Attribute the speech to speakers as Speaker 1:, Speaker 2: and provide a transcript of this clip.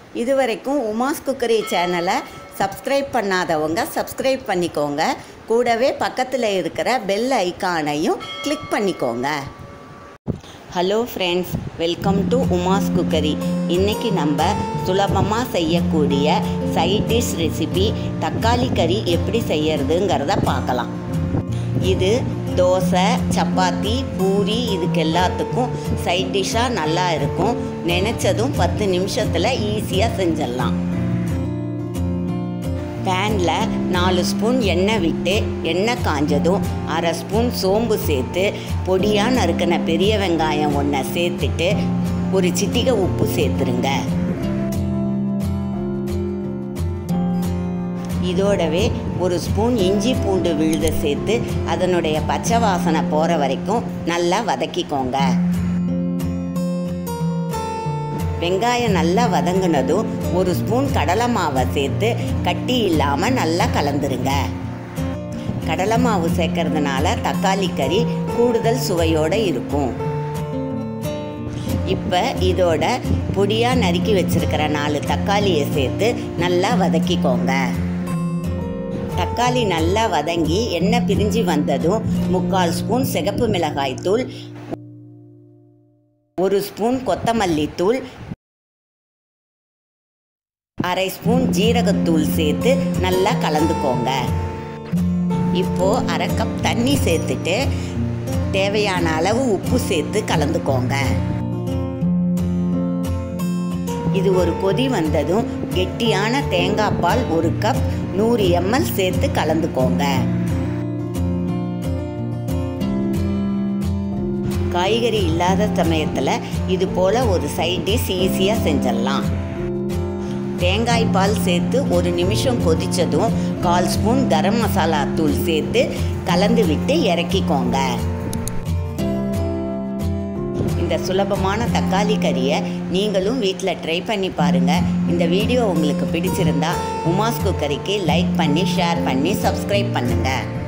Speaker 1: இதுவரைக்கும் உமாஸ் குக்கரி சேனலை சப்ஸ்கிரைப் பண்ணாதவங்க சப்ஸ்கிரைப் பண்ணிக்கோங்க கூடவே பக்கத்தில் இருக்கிற பெல் ஐக்கானையும் கிளிக் பண்ணிக்கோங்க hello friends welcome to Uma's cookery இன்றைக்கி நம்ம சுலபமாக செய்யக்கூடிய சைட் டிஷ் ரெசிபி தக்காளி கறி எப்படி செய்யறதுங்கிறத பார்க்கலாம் இது தோசை சப்பாத்தி பூரி இதுக்கு எல்லாத்துக்கும் சைட் டிஷ்ஷாக நல்லா இருக்கும் நினச்சதும் பத்து நிமிஷத்தில் ஈஸியாக செஞ்சிடலாம் பேனில் நாலு ஸ்பூன் எண்ணெய் விட்டு எண்ணெய் காஞ்சதும் அரை ஸ்பூன் சோம்பு சேர்த்து பொடியாக நறுக்கின பெரிய வெங்காயம் ஒன்றை சேர்த்துட்டு ஒரு சிட்டிகை உப்பு சேர்த்துருங்க இதோடவே ஒரு ஸ்பூன் இஞ்சி பூண்டு விழுத சேர்த்து அதனுடைய பச்சை வாசனை போகிற வரைக்கும் நல்லா வதக்கிக்கோங்க வெங்காயம் நல்லா வதங்கினதும் ஒரு ஸ்பூன் கடலை மாவை சேர்த்து கட்டி இல்லாமல் நல்லா கலந்துருங்க கடலை மாவு சேர்க்கறதுனால தக்காளி கறி கூடுதல் சுவையோடு இருக்கும் இப்போ இதோட பொடியாக நறுக்கி வச்சிருக்கிற நாலு தக்காளியை சேர்த்து நல்லா வதக்கிக்கோங்க தக்காளி நல்லா வதங்கி எண்ணெய் பிரிஞ்சு வந்ததும் முக்கால் ஸ்பூன் சிகப்பு மிளகாய் தூள் ஒரு ஸ்பூன் கொத்தமல்லி தூள் அரை ஸ்பூன் ஜீரகத்தூள் சேர்த்து நல்லா கலந்துக்கோங்க இப்போ அரை கப் தண்ணி சேர்த்துட்டு தேவையான அளவு உப்பு சேர்த்து கலந்துக்கோங்க இது ஒரு கொதி வந்ததும் கெட்டியான தேங்காய் பால் ஒரு கப் நூறு எம்எல் சேர்த்து கலந்துக்கோங்க காய்கறி இல்லாத சமயத்தில் இது போல் ஒரு சைட் டிஷ் ஈஸியாக செஞ்சிடலாம் தேங்காய் பால் சேர்த்து ஒரு நிமிஷம் கொதித்ததும் கால் ஸ்பூன் கரம் மசாலா தூள் சேர்த்து கலந்து விட்டு இறக்கிக்கோங்க இந்த சுலபமான தக்காளி கறியை நீங்களும் வீட்டில் ட்ரை பண்ணி பாருங்கள் இந்த வீடியோ உங்களுக்கு பிடிச்சிருந்தா உமாஸ் குக்கரிக்கு லைக் பண்ணி ஷேர் பண்ணி சப்ஸ்கிரைப் பண்ணுங்கள்